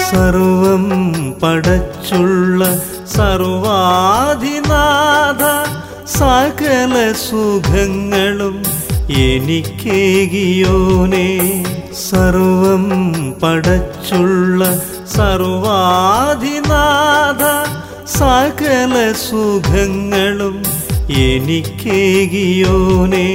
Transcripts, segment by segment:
സർവം പടച്ചുള്ള സർവാധിനാഥ സകല സുഖങ്ങളും എനിക്കേകിയോനെ സർവം പടച്ചുള്ള സർവാധിനാഥ സകല സുഖങ്ങളും എനിക്കേകിയോനെ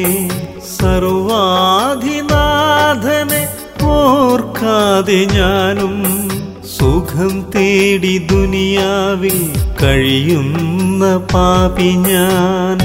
സർവാധിനാഥനെ ഓർക്കാതെ ഞാനും സുഖം തേടി ദുനിയാവിൽ കഴിയുന്ന പാപി ഞാൻ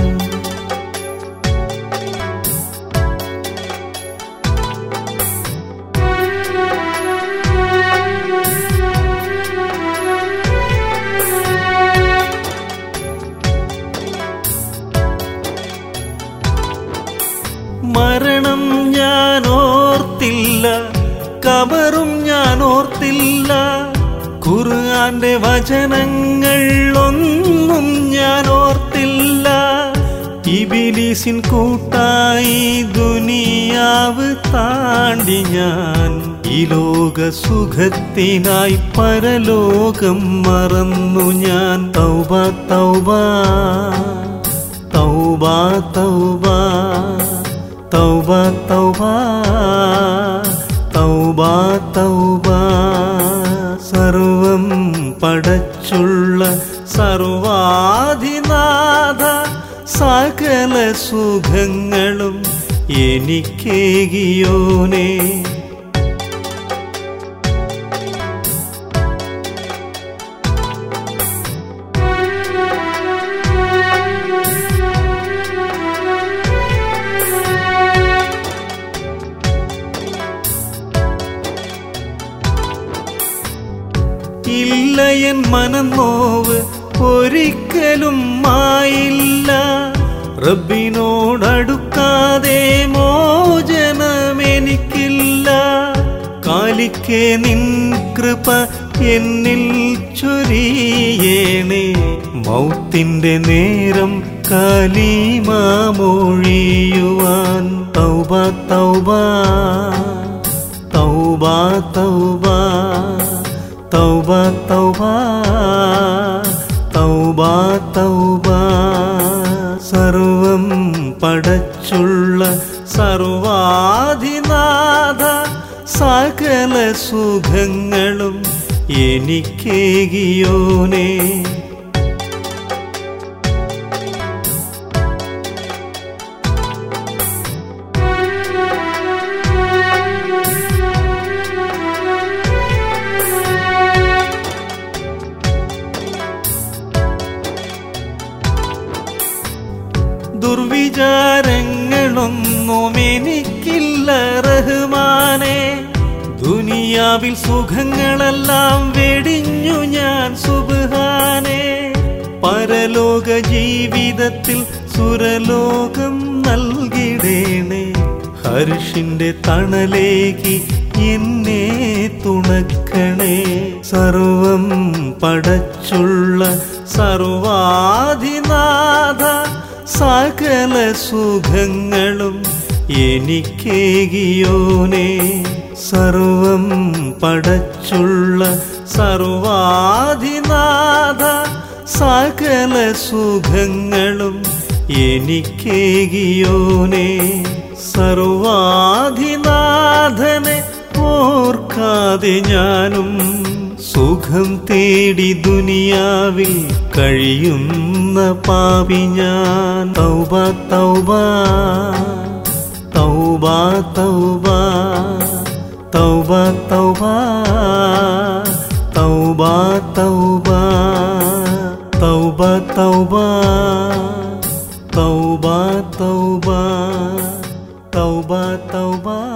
മരണം ഞാൻ ഓർത്തില്ല കബറും ഞാൻ ഓർത്തില്ല ഖുർആന്റെ വചനങ്ങൾ ഒന്നും ഞാൻ ഓർത്തില്ല ഇബിലിസിൻ കൂട്ടായി ദുനിയാവ് താണ്ടി ഞാൻ ഈ ലോക സുഖത്തിനായി പരലോകം മറന്നു ഞാൻ തൗബ തൗബ തൗബ തൗബ തൗബ തൗബ തൗബ തൗബ സർവം പടച്ചുള്ള സർവാധിനാഥ സകല സുഖങ്ങളും എനിക്കേകിയോനെ ഇല്ലയൻ മനന്നോവ് ഒരിക്കലും മായില്ല റബ്ബിനോടടുക്കാതെ മോചനമെനിക്കില്ല കാലിക്കെ നിൻ കൃപ എന്നിൽ ചൊരിയേണേ മൗത്തിന്റെ നേരം കാലിമാമൊഴിയുവാൻ തൗബ തൗബ തൗബ തൗബ തൗബ തൗബ തൗബ തൗബ സർവം പടച്ചുള്ള സർവാധിനാഥ സകല സുഖങ്ങളും എനിക്കേകിയോനെ ദുർവിചാരങ്ങളൊന്നും എനിക്കില്ല റഹ്മാനെ ദുനിയാവിൽ സുഖങ്ങളെല്ലാം വെടിഞ്ഞു ഞാൻ സുബാനെ പരലോക ജീവിതത്തിൽ സുരലോകം നൽകിടേണേ ഹർഷിന്റെ തണലേകി എന്നെ തുണക്കണേ സർവം പടച്ചുള്ള സർവാധിനാഥ സകല സുഖങ്ങളും എനിക്കേകിയോനെ സർവം പടച്ചുള്ള സർവാധിനാഥ സകല സുഖങ്ങളും എനിക്കേകിയോനെ സർവാധിനാഥനെ ഓർക്കാതെ ഞാനും സുഖം തേടി ദുനിയാവിൽ കഴിയുന്ന പാപി ഞാൻ തൗബ തൗബ തൗബ തൗബ തൗബ തൗബ തൗബ തൗബ തൗബ തൗബ തൗബ തൗബ തൗബ തൗബ